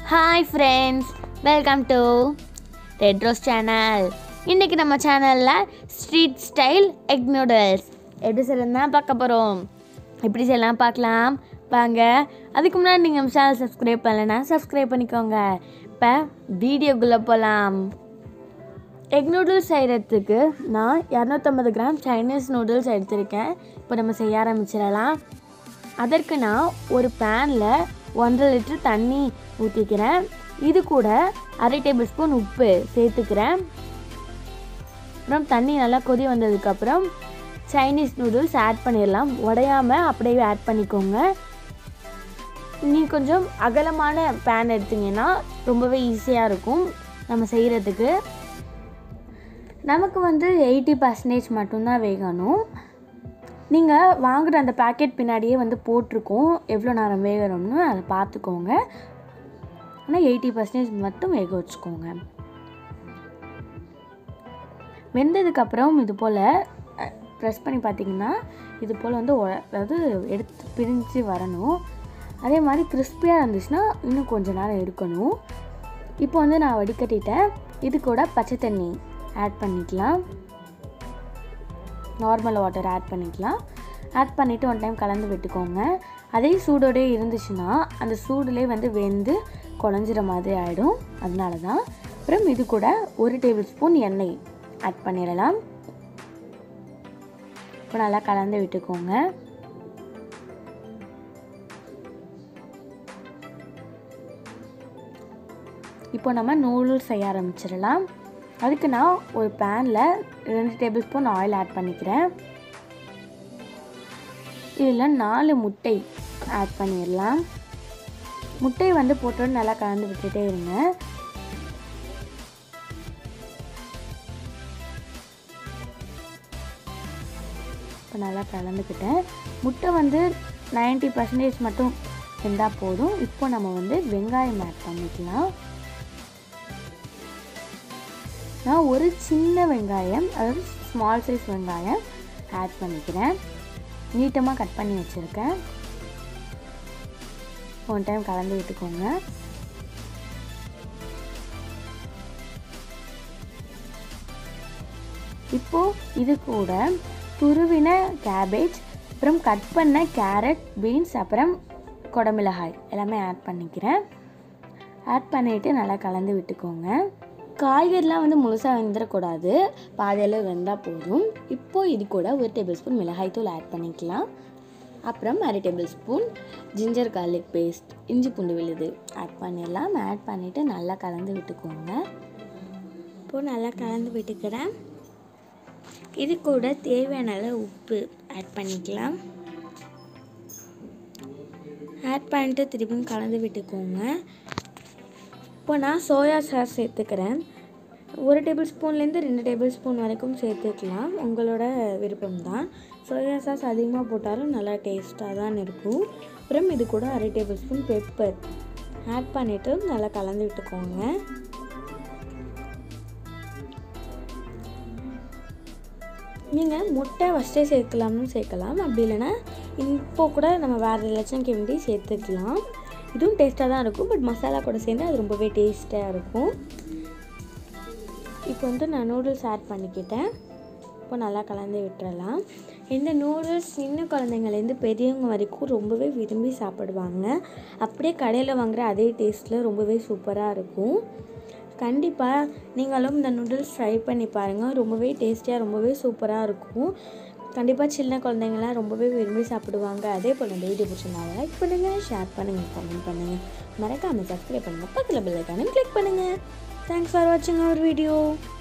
hi friends welcome to red rose channel இன்றைக்கி நம்ம சேனலில் ஸ்ட்ரீட் ஸ்டைல் எக் நூடுல்ஸ் எப்படி செய்யலாம் தான் பார்க்க போகிறோம் எப்படி செய்யலாம் பார்க்கலாம் வாங்க அதுக்கு முன்னாடி நீங்கள் நம்ம சேனல் சப்ஸ்கிரைப் பண்ணலைன்னா சப்ஸ்கிரைப் பண்ணிக்கோங்க இப்போ வீடியோக்குள்ளே போகலாம் எக் நூடுல்ஸ் செய்கிறதுக்கு நான் இரநூத்தம்பது கிராம் சைனீஸ் நூடுல்ஸ் எடுத்திருக்கேன் இப்போ நம்ம செய்ய ஆரம்பிச்சிடலாம் அதற்கு நான் ஒரு பேனில் ஒன்றரை லிட்டர் தண்ணி ஊற்றிக்கிறேன் இது கூட அரை டேபிள் ஸ்பூன் உப்பு சேர்த்துக்கிறேன் அப்புறம் தண்ணி நல்லா கொதி வந்ததுக்கப்புறம் சைனீஸ் நூடுல்ஸ் ஆட் பண்ணிடலாம் உடையாமல் அப்படியே ஆட் பண்ணிக்கோங்க நீ கொஞ்சம் அகலமான பேன் எடுத்தீங்கன்னா ரொம்பவே ஈஸியாக இருக்கும் நம்ம செய்கிறதுக்கு நமக்கு வந்து எயிட்டி பர்சன்டேஜ் மட்டும்தான் வேகணும் நீங்கள் வாங்குகிற அந்த பேக்கெட் பின்னாடியே வந்து போட்டிருக்கோம் எவ்வளோ நேரம் வேகணும்னு அதை பார்த்துக்கோங்க ஆனால் எயிட்டி பர்சன்டேஜ் மட்டும் வேக வச்சுக்கோங்க வெந்ததுக்கப்புறம் இது போல் ப்ரெஸ் பண்ணி பார்த்தீங்கன்னா இது போல் வந்து உ- அதாவது எடுத்து பிரிஞ்சு வரணும் அதே மாதிரி கிறிஸ்பியாக இருந்துச்சுன்னா இன்னும் கொஞ்ச நேரம் எடுக்கணும் இப்போ வந்து நான் வடிகட்டிட்டேன் இது கூட பச்சை தண்ணி ஆட் பண்ணிக்கலாம் நார்மல் வாட்டர் ஆட் பண்ணிக்கலாம் ஆட் பண்ணிவிட்டு ஒன் டைம் கலந்து விட்டுக்கோங்க அதே சூடோடே இருந்துச்சுன்னா அந்த சூடுலேயே வந்து வெந்து குழஞ்சிற மாதிரி ஆகிடும் அதனால தான் அப்புறம் இது கூட ஒரு டேபிள் ஸ்பூன் எண்ணெய் ஆட் பண்ணிடலாம் இப்போ நல்லா கலந்து விட்டுக்கோங்க இப்போ நம்ம நூடுல்ஸ் செய்ய ஆரம்பிச்சிடலாம் அதுக்கு நான் ஒரு பேனில் ரெண்டு டேபிள் ஸ்பூன் ஆயில் ஆட் பண்ணிக்கிறேன் இதில் நாலு முட்டை ஆட் பண்ணிடலாம் முட்டை வந்து போட்டு நல்லா கலந்து விட்டுட்டே இருங்க இப்போ நல்லா கலந்துக்கிட்டேன் முட்டை வந்து 90% பர்சன்டேஜ் மட்டும் இருந்தால் போதும் இப்போ நம்ம வந்து வெங்காயம் ஆட் பண்ணிக்கலாம் நான் ஒரு சின்ன வெங்காயம் அதாவது ஸ்மால் சைஸ் வெங்காயம் ஆட் பண்ணிக்கிறேன் நீட்டமாக கட் பண்ணி வச்சுருக்கேன் ஒன் டைம் கலந்து விட்டுக்கோங்க இப்போது இது கூட துருவின கேபேஜ் அப்புறம் கட் பண்ண கேரட் பீன்ஸ் அப்புறம் குடமிளகாய் எல்லாமே ஆட் பண்ணிக்கிறேன் ஆட் பண்ணிவிட்டு நல்லா கலந்து விட்டுக்கோங்க காய்கறிலாம் வந்து முழுசாக வெந்துடக்கூடாது பாதியில் வெந்தால் போதும் இப்போது இது கூட ஒரு டேபிள் ஸ்பூன் மிளகாய்த்தூள் ஆட் பண்ணிக்கலாம் அப்புறம் அரை tablespoon ginger garlic paste இஞ்சி பூண்டு விழுது ஆட் பண்ணிடலாம் ஆட் பண்ணிவிட்டு நல்லா கலந்து விட்டுக்கோங்க இப்போது நல்லா கலந்து விட்டுக்கிறேன் இது கூட தேவையான அளவு உப்பு ஆட் பண்ணிக்கலாம் ஆட் பண்ணிட்டு திரும்பியும் கலந்து விட்டுக்கோங்க இப்போ நான் சோயா சாஸ் சேர்த்துக்கிறேன் ஒரு டேபிள் ஸ்பூன்லேருந்து ரெண்டு டேபிள் ஸ்பூன் வரைக்கும் சேர்த்துக்கலாம் உங்களோட விருப்பம் தான் சோயா சாஸ் அதிகமாக போட்டாலும் நல்லா டேஸ்ட்டாக தான் இருக்கும் அப்புறம் இது கூட அரை டேபிள் ஸ்பூன் பெப்பர் ஆட் பண்ணிவிட்டு நல்லா கலந்து விட்டுக்கோங்க நீங்கள் முட்டை ஃபஸ்ட்டே சேர்க்கலாம்னு சேர்க்கலாம் அப்படி இல்லைன்னா இப்போ கூட நம்ம வேறு ஏதாச்சும் கிண்டி சேர்த்துக்கலாம் இதுவும் டேஸ்ட்டாக தான் இருக்கும் பட் மசாலா கூட சேர்ந்து அது ரொம்பவே டேஸ்ட்டாக இருக்கும் இப்போ வந்து நான் நூடுல்ஸ் ஆட் பண்ணிக்கிட்டேன் இப்போ நல்லா கலந்து விட்டுறலாம் இந்த நூடுல்ஸ் சின்ன குழந்தைங்கலேருந்து பெரியவங்க வரைக்கும் ரொம்பவே விரும்பி சாப்பிடுவாங்க அப்படியே கடையில் வாங்குற அதே டேஸ்ட்டில் ரொம்பவே சூப்பராக இருக்கும் கண்டிப்பாக நீங்களும் இந்த நூடுல்ஸ் ட்ரை பண்ணி பாருங்கள் ரொம்பவே டேஸ்டியாக ரொம்பவே சூப்பராக இருக்கும் கண்டிப்பாக சின்ன குழந்தைங்களாம் ரொம்பவே விரும்பி சாப்பிடுவாங்க அதே போல் இந்த வீடியோ பிடிச்சிருந்தாங்க லைக் பண்ணுங்கள் ஷேர் பண்ணுங்கள் கமெண்ட் பண்ணுங்கள் மறக்காமல் சப்ஸ்கிரைப் பண்ணுங்கள் பக்கத்தில் பெல் ஐக்கானும் கிளிக் பண்ணுங்கள் தேங்க்ஸ் ஃபார் வாட்சிங் அவர் வீடியோ